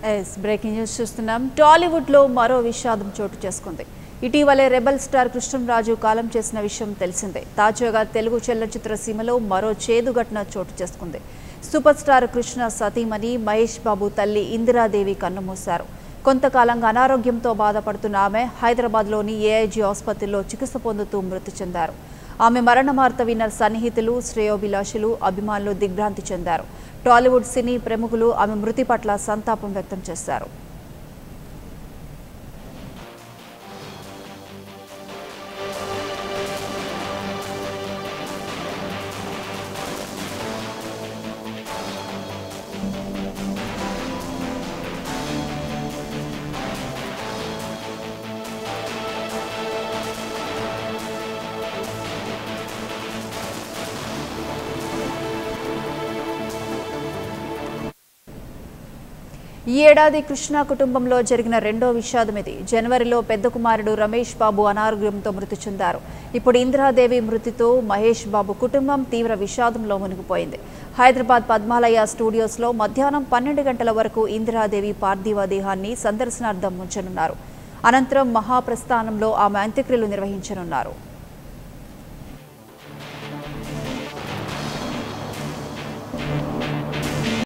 yes breaking news చూస్తున్నాం టాలీవుడ్లో మరో విషాదం చోటు చేసుకుంది ఇటీవలే రెబల్ స్టార్ కృష్ణంరాజు కాలం చేసిన విషయం తెలిసిందే తాజాగా తెలుగు చలనచిత్ర సీమలో మరో చేదు ఘటన చోటు చేసుకుంది సూపర్ స్టార్ కృష్ణ సతీమణి మహేష్ బాబు తల్లి ఇందిరాదేవి కన్నుమూశారు కొంతకాలంగా అనారోగ్యంతో బాధపడుతున్న ఆమె హైదరాబాద్లోని ఏఐజీ ఆసుపత్రిలో చికిత్స పొందుతూ మృతి చెందారు ఆమె మరణ వార్త విన్న సన్నిహితులు శ్రేయోభిలాషులు అభిమానులు దిగ్భ్రాంతి చెందారు టాలీవుడ్ సినీ ప్రముఖులు ఆమె మృతి పట్ల సంతాపం వ్యక్తం చేశారు ఈ ఏడాది కృష్ణ కుటుంబంలో జరిగిన రెండో విషాదం ఇది జనవరిలో పెద్ద కుమారుడు రమేష్ బాబు అనారోగ్యంతో మృతి చెందారు ఇప్పుడు ఇందిరాదేవి మృతితో మహేష్ బాబు కుటుంబం తీవ్ర విషాదంలో మునిగిపోయింది హైదరాబాద్ పద్మాలయ స్టూడియోస్లో మధ్యాహ్నం పన్నెండు గంటల వరకు ఇందిరాదేవి పార్థివ దేహాన్ని సందర్శనార్థం ఉంచనున్నారు అనంతరం మహాప్రస్థానంలో ఆమె అంత్యక్రియలు నిర్వహించనున్నారు